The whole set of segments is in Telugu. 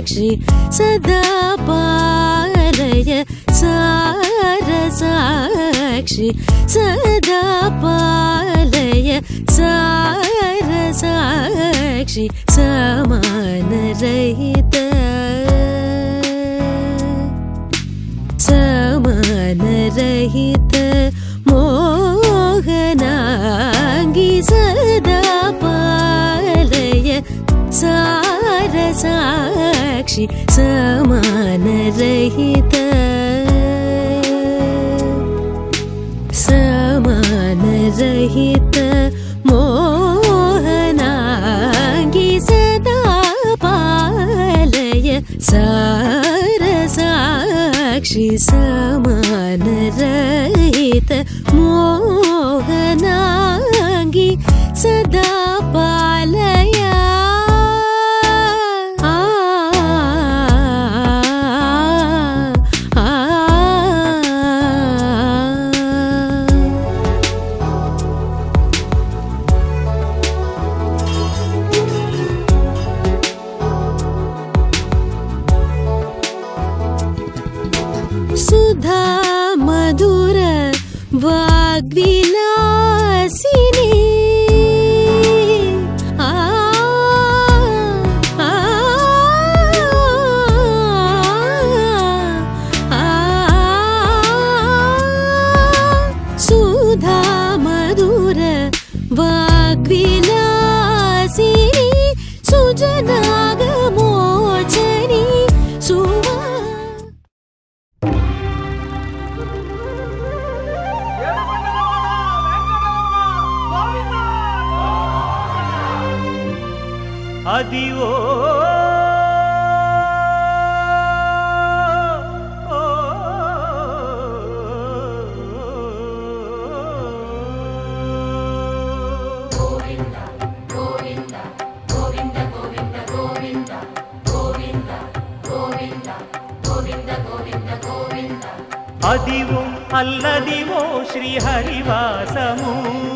సాక్షి సదా పాలయ సార సాక్షి సదా పాలయ సార సాక్షి సమానరహిత సమానరహిత మోహనాంగి సదా పాలయ సార సాక్షి సమానరహిత సమానరహిత మోహనాంగి సదా పాలయ సార సాక్షి సమానరహిత మోహనాంగి సదా పాలయ ఆ ఆ సుధా మధుర వాగ్విలాసిని ఆ ఆ ఆ సుధా మధుర వాగ్విలాసిని సుజనాగమోచని సువా అది ఓ అదివో అల్లదివో శ్రీహరివాసము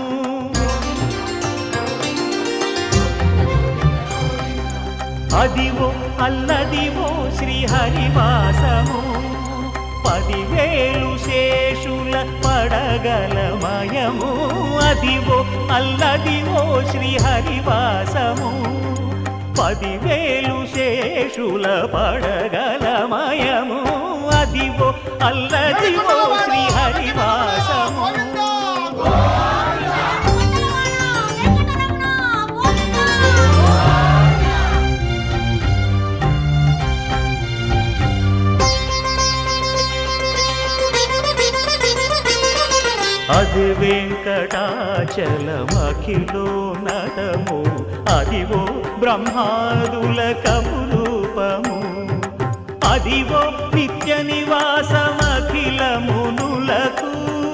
అదివో అల్లదివో శ్రీహరివాసము పదివేలు శేషుల పడగలమయము అదివో అల్లదివో శ్రీహరివాసము పదివేలు శేషుల పడగలమయము అదివో అల్లదివో శ్రీహరివాసము అది వెంకటాచలమఖిలో నటము అదివో బ్రహ్మాదుల కపురూపము అదివో నిత్య నివాసమఖిలమునులకు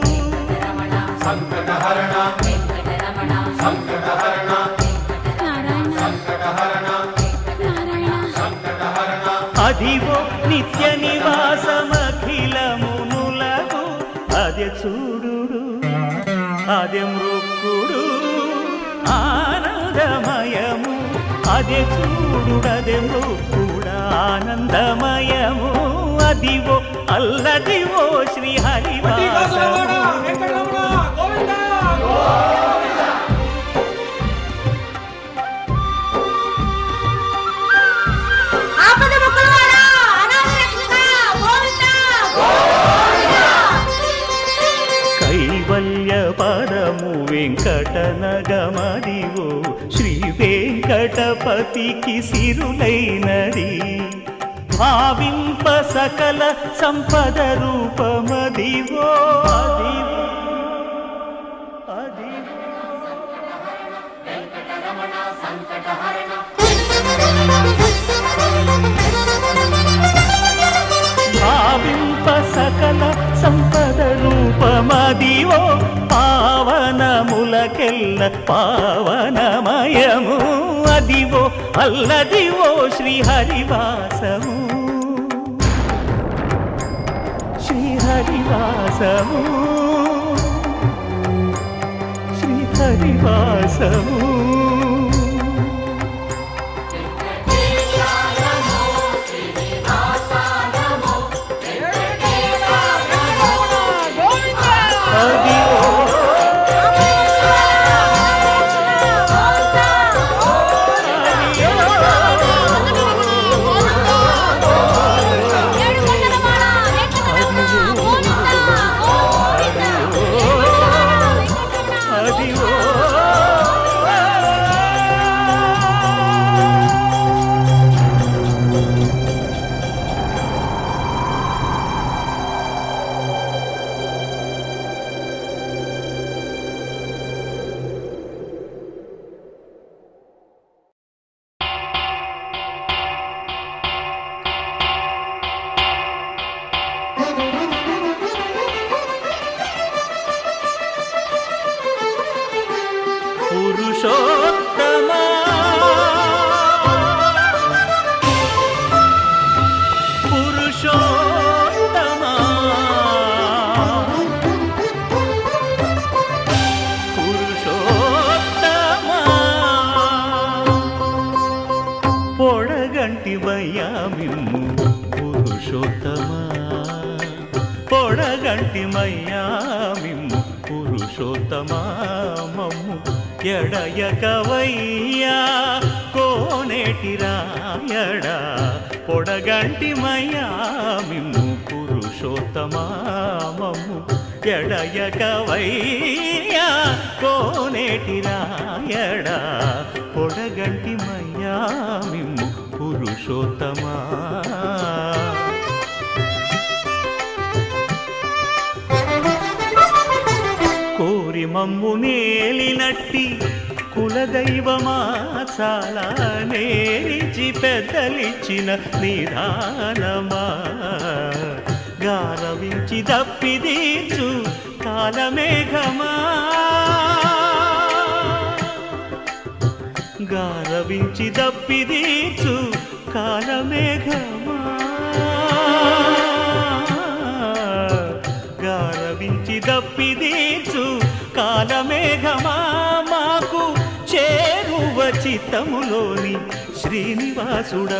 అదివో నిత్య నివాసమఖిలమునులకు అదే చూడు అదే మృక్కుడు ఆనందమయము అదే చూడుడదే మృక్కుడ ఆనందమయము అదివో అల్లదివో శ్రీ హరివాసము ఆపద మొక్కలవాడా అనాథ రక్షక గోవిందా కైవల్య పదము వెంకటనగమదివో శ్రీ వెంకటపతికి సిరులైనది భావింప సకల సంపద రూపమదివో అదివో అదివో భావింప సకల సంపద రూపమదివో పావనములకెల్ల పావనమయము అదివో అల్లదివో శ్రీహరివాసము శ్రీహరివాసము శ్రీహరివాసము పురుషోత్తమా పురుషోత్తమా పురుషోత్తమా పొడగంటి మయ్యామిమ్ము పురుషోత్తమా పొడగంటి మయ్యామిమ్ము పురుషోత్తమా మమ్ము ఎడయకవయ్యా కోనేటి రాయడా పొడగంటి మయ్యామిమ్ము పురుషోత్తమా మమ్ము ఎడయకవయ్యా కోనేటి రాయడా పొడగంటి మయ్యామిమ్ము పురుషోత్తమా కోరి మమ్ము నేలినట్టి కులదైవమా చాలా నేరిచి పెద్దలిచ్చిన నిదానమా గారవించి దప్పిదీచు కాలమేఘమా గారవించి దప్పిదీచు కాలమేఘమా గారవించి దప్పిదీచు కాలమేఘమా మాకు చేరువ చిత్తములోని శ్రీనివాసుడా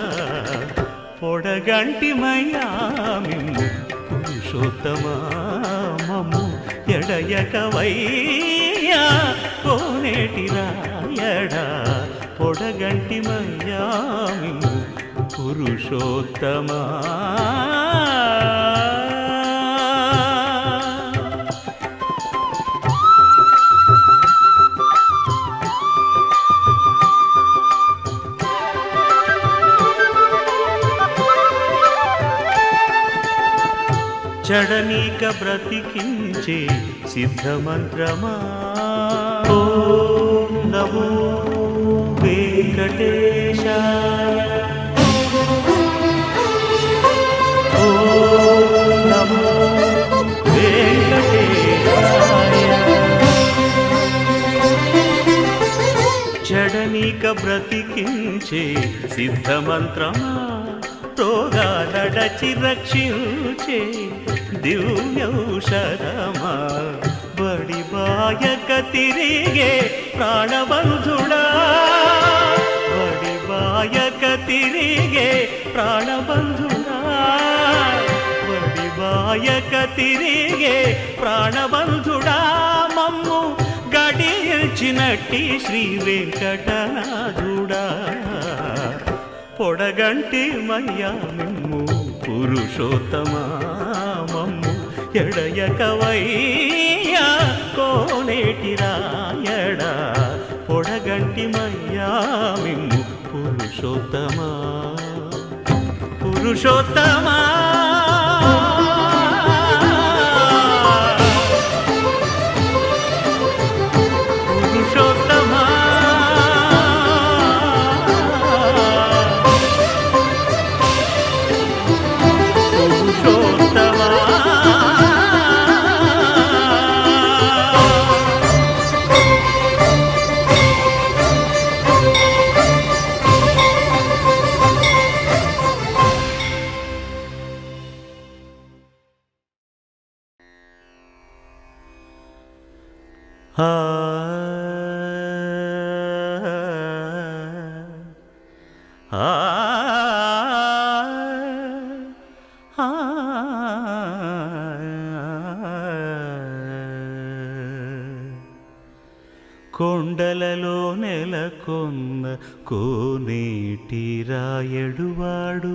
పొడగంటి మయామిమ్ము పురుషోత్తమా మమ్ము ఎడయకవయ్యా కోనేటి రాయడా పొడగంటి మయామిమ్ము పురుషోత్తమా చడనీక బ్రతికించే సిద్ధమంత్రమా ఓం నమో వెంకటేశాయ ఓం నమో వెంకటేశాయ జడనీక బ్రతికించే సిద్ధమంత్రమా రోగాలడచి రక్షించే దివ్యౌషధమా బడి బాయక తిరిగే ప్రాణబంధుడా బడి బాయక తిరిగే ప్రాణబంధుడా బడి బాయక తిరిగే ప్రాణబంధుడా మమ్ము గడిచినట్టి శ్రీ వెంకటనాథుడా పొడగంటి మయ్యా మిమ్ము పురుషోత్తమా మమ్ము ఎడయకవయ్యా కోనేటి రాయడా పొడగంటి మయ్యా మిమ్ము పురుషోత్తమా పురుషోత్తమా పురుషోత్తమా పురుషోత్తమా ఆ ఆ కొండలలో నెలకొన్న కోనేటి రాయడువాడు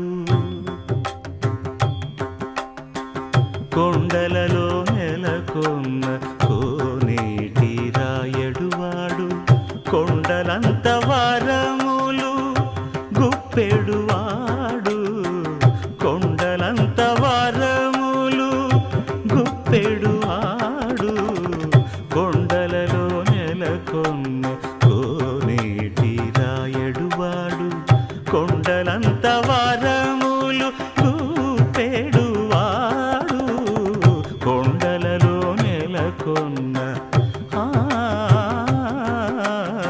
కొండలలో నెలకొన్న కోనేటి రాయడువాడు కొండలంత వారములు గుప్పెడువాడు కొండలంత వారములు గుప్పెడువాడు కొండలలో నెలకొన్న కోనేటి రాయడువాడు కొండలంత వారములు గుప్పెడువాడు కొండలలో నెలకొన్న ఆ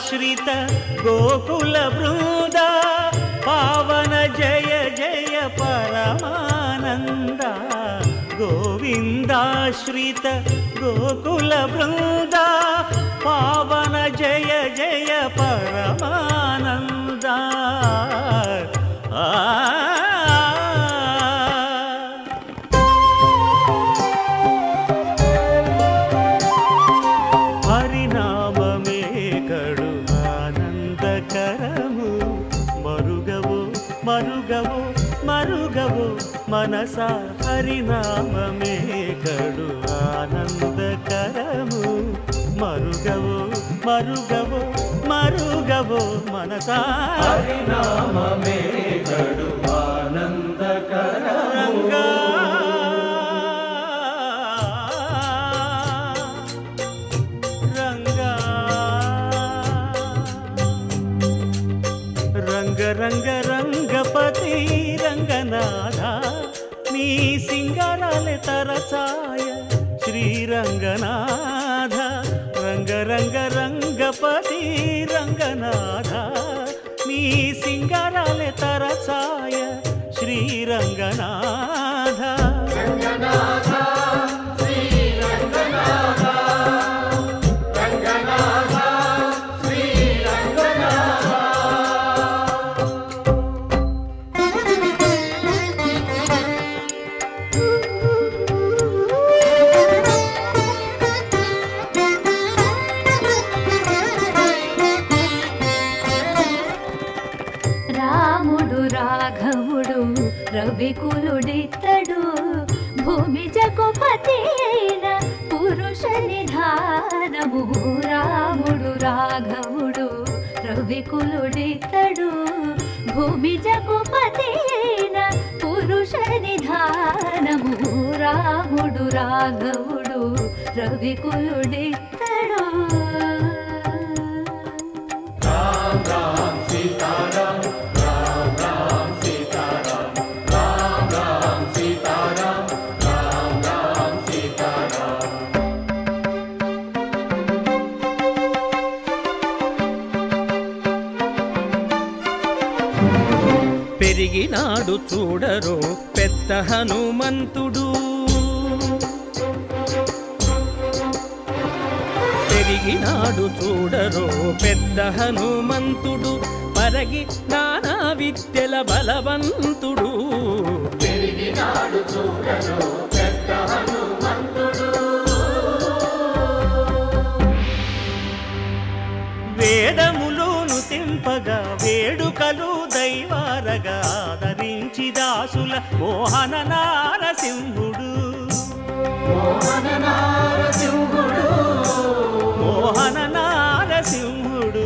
గోవిందాశ్రిత గోకుల బృంద పావన జయ జయ పరమానంద గోవిందాశ్రిత గోకుల బృంద పావన జయ జయ పరమానంద ఆ హరినామమే కడు ఆనందకరము మరుగవు మరుగవు మరుగవు మనస హరినామమే కడు ఆనందకరము మరుగవు మరుగవు మరుగవు మనస హరినామమే కడు ఆనందకరము రంగా రంగ రంగ రంగపతి రంగనాథ నీ సింగారాలే తరచాయ శ్రీరంగనాథ రంగ రంగ రంగపతి రంగనాథ నీ సింగారాలే తరచాయ శ్రీరంగనాథ రాముడు రాఘవుడు రవికులుడితడు భూమి జగుపతి అయిన పురుష నిధానము రాముడు రాఘవుడు రవికులుడితడు భూమి జగుపతి అయిన పురుష నిధానము రాముడు రాఘవుడు రవికులుడితడు పెరిగినాడు చూడరో పెద్ద హనుమంతుడు పెరిగినాడు చూడరో పెద్ద హనుమంతుడు పరగి నానా విద్యల బలవంతుడు వేదములోను తెంపగా వేడుకలు దైవారగా ఆదరించి దాసుల మోహన నారసింహుడు మోహన నారసింహుడు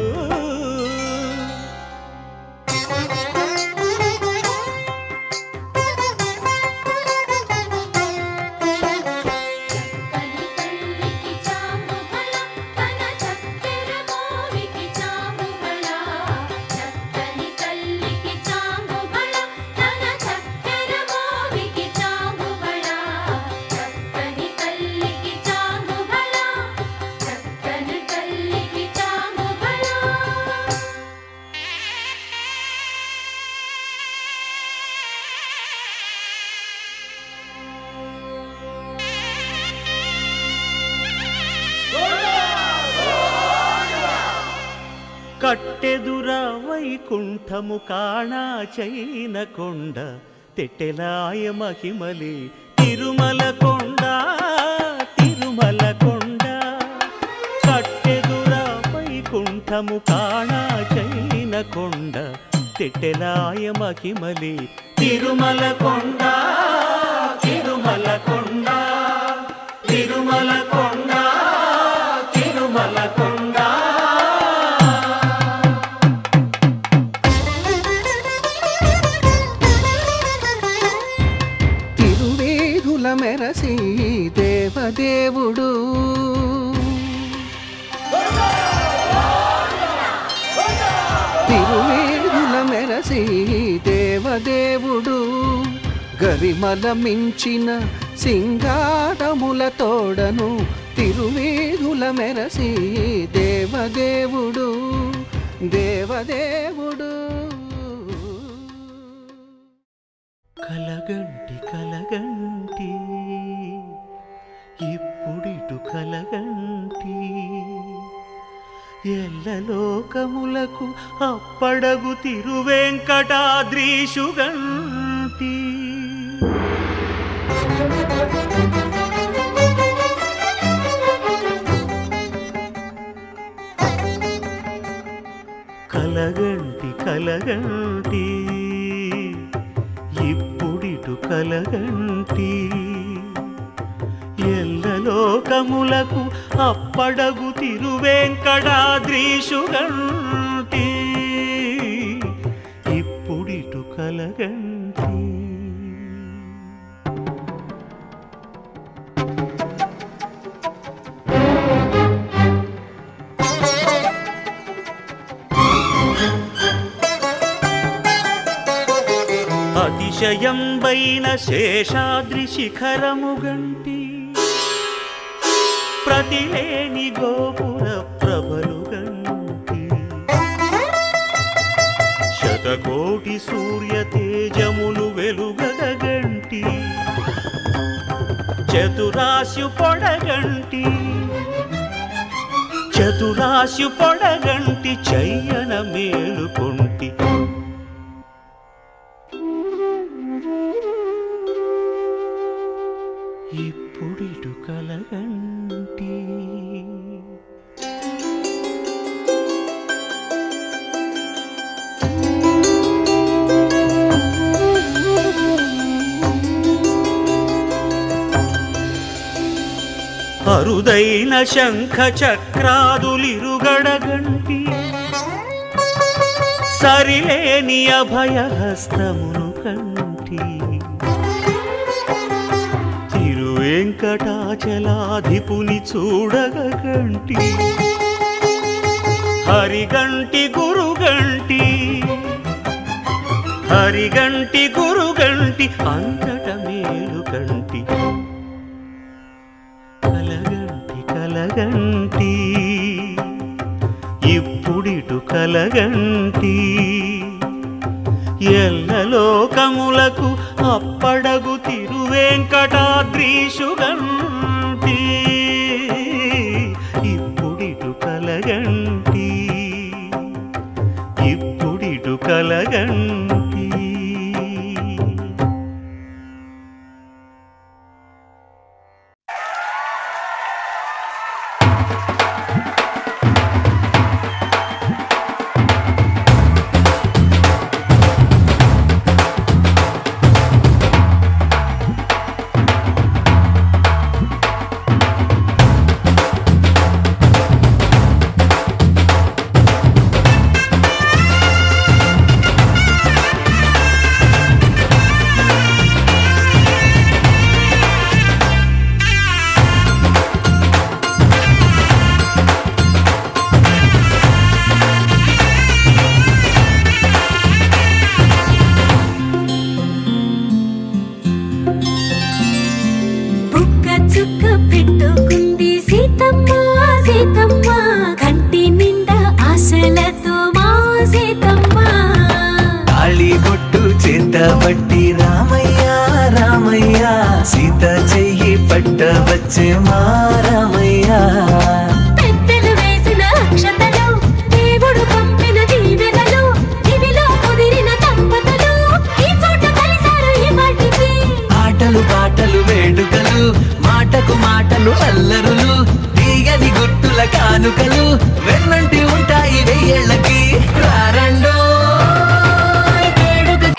చక్కని తల్లికి చాముబల తన చక్కెర మోవికి చాముబల చక్కని తల్లికి చాముబల తన చక్కెర మోవికి చాముబల చక్కని తల్లికి చాముబల చక్కని తల్లికి చాముబల కట్టెదుర వైకుంఠము కాణా చైన కొండ తెట్టెలాయ మహిమలి తిరుమల కొండ తిరుమల కొండ కట్టెదుర వైకుంఠము కాణా చైన కొండ తెట్టెలాయ మహిమలి తిరుమల కొండ తిరుమల కొండ తిరుమల కొండ తిరుమల కొండ తిరువేధుల మెరసి దేవదేవుడు తిరువేధుల మెరసి దేవదేవుడు గరిమల మించిన సింగారముల తోడను తిరువేధుల మెరసి దేవదేవుడు దేవదేవుడు కలగంటి కలగంటి ఇప్పుడిటు కలగంటి ఎల్లలోకములకు అప్పడగు తిరువెంకటాద్రీషుగంటి కలగంటి కలగంటి ఇప్పుడిటు కలగంటి ఎల్లలోకములకు అప్పడగు తిరువెంకటాద్రీషుగంటి ఇప్పుడిటు కలగంటి అతిశయంబైన శేషాద్రి శిఖరముగంటి ప్రతిలేని గోపుర ప్రభలుగంటి శతకోటి సూర్య తేజములు వెలుగగంటి చతురాశు పొడగంటి చతురాశు పొడగంటి చయ్యన మేలుకొంటి ఇప్పుడిటు కలగంటి అరుదైన శంఖ చక్రాదులిరుగడగంటి సరిలేని అభయహస్తమును కంటి తిరువెంకటాచలాధిపుని చూడగంటి హరిగంటి గురుగంటి హరిగంటి గురుగంటి అంతట మేలుగంటి కలగంటి కలగంటి ఇప్పుడిటు కలగంటి ఎల్లలోకములకు అప్పడగు తిరువెంకటాద్రీషుగంటి ఇప్పుడిటు కలగంటి ఇప్పుడిటు కలగంటి బుక్క చుక్క పెట్టుకుంది సీతమ్మ సీతమ్మ కంటి నిండా ఆశలతో మా సీతమ్మ తాళి బొట్టు చేతబట్టి రామయ్య రామయ్య సీత చెయ్యి పట్ట వచ్చే మా రామయ్య పెద్దలు వేసిన అక్షతలు దేవుడు పంపిన దీవెనలు ఇవిలో కుదిరిన దంపతులు ఈ చోట కలిశారు ఈ వాటికి ఆటలు పాటలు వేడుకలు మాటకు మాటలు అల్లరులు తీయని గుట్టుల కానుకలు వెన్నంటి ఉంటాయి వెయ్యేళ్ళకి రారండో వేడుక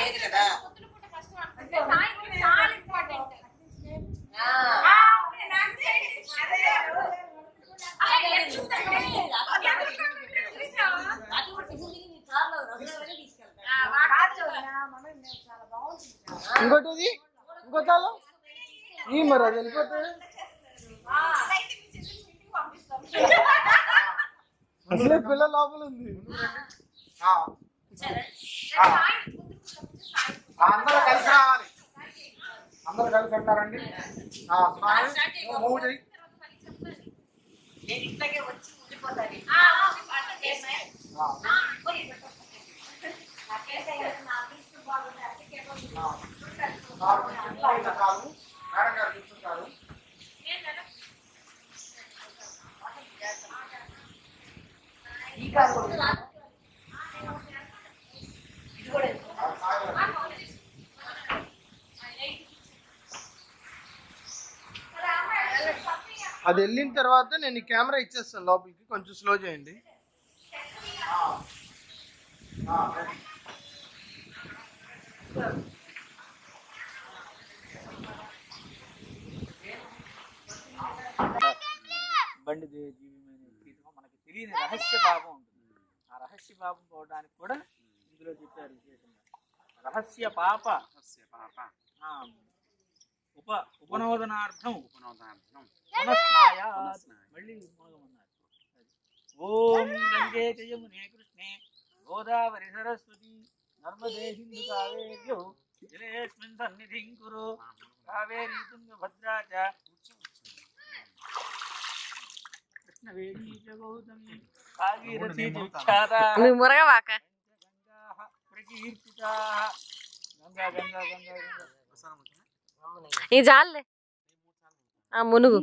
ఇంకోటి ఇంకో చాలా ఈ మరి అది వెళ్ళిపోతే అసలే పిల్ల లోపల ఉంది ఆ. ఆ. అందరూ కలిసి రావాలి అందరూ కలిసి ఉంటారండి ఆ, స్మైల్. మూవ్ చేయి కాదు మేడం గారు కూర్చుంటారు అది వెళ్ళిన తర్వాత నేను ఈ కెమెరా ఇచ్చేస్తాను లోపలికి కొంచెం స్లో చేయండి బండి దే- జీవమైన గీతము మనకి తెలియని రహస్య పాపం ఉంటుంది ఆ రహస్య పాపం పోవడానికి కూడా ఇందులో చెప్పారు విశేషంగా రహస్య పాప ఆ, ఉప ఉపనోదనార్థం పునఃస్నాయ మళ్ళీ మునగమన్నారు అది. ఓం గంగే జయమునే కృష్ణే గోదావరి సరస్వతి నర్మదే సింధు కావేర్యో జలేస్మిన్ సన్నిధిం కురు కావేరీ తుంగభద్రా చ కృష్ణవేణీ చ గౌతమి భాగీరథీ చ విఖ్యాతా నువ్వు మురగవాక గంగాః ప్రకీర్తితాః గంగా గంగా గంగా గంగా ఈ జాలే ఆ మునుగు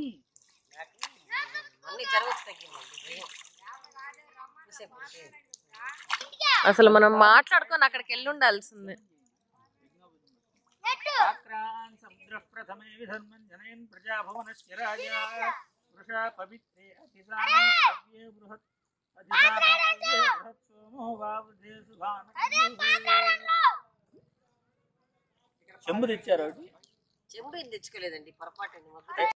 అసలు మనం మాట్లాడుకొని అక్కడికి వెళ్ళి ఉండాల్సిందే ఆక్రాన్ సముద్ర ప్రథమే విధర్మం జనయన్ ప్రజాభవనస్య రాజా వృషా పవిత్రే అతిసానే అవ్యే బృహత్ అధిసానే అవ్యే బృహత్ సోమో వావృధే సుభాన చెంబు తెచ్చారు చెంబు తెచ్చుకోలేదండి పొరపాటు